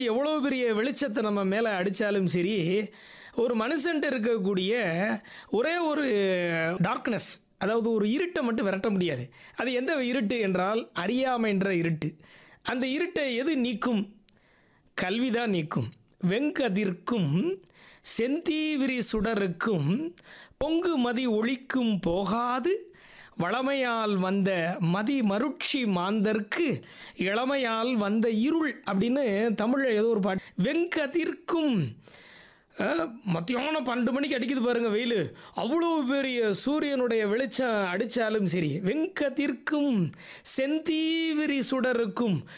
எவ்வளோ பெரிய வெளிச்சத்தை நம்ம மேலே அடித்தாலும் சரி ஒரு மனுஷன்ட்டு இருக்கக்கூடிய ஒரே ஒரு டார்க்னஸ் அதாவது ஒரு இருட்டை மட்டும் விரட்ட முடியாது அது எந்த இருட்டு என்றால் அறியாமைன்ற இருட்டு அந்த இருட்டை எது நீக்கும் கல்விதான் நீக்கும் வெங்கதிர்க்கும் செந்தீவிரி சுடருக்கும் பொங்கு மதி ஒளிக்கும் போகாது வளமையால் வந்த மதி மருட்சி மாந்தர்க்கு இளமையால் வந்த இருள் அப்படின்னு தமிழில் ஏதோ ஒரு பாட்டு வெங்கதிர்க்கும் அஹ், மத்தியானம் பன்னெண்டு மணிக்கு அடிக்குது பாருங்க வெயில் அவ்வளோ பெரிய சூரியனுடைய வெளிச்சம் அடித்தாலும் சரி வெங்கதிர்க்கும் செந்தீவிரி சுடருக்கும்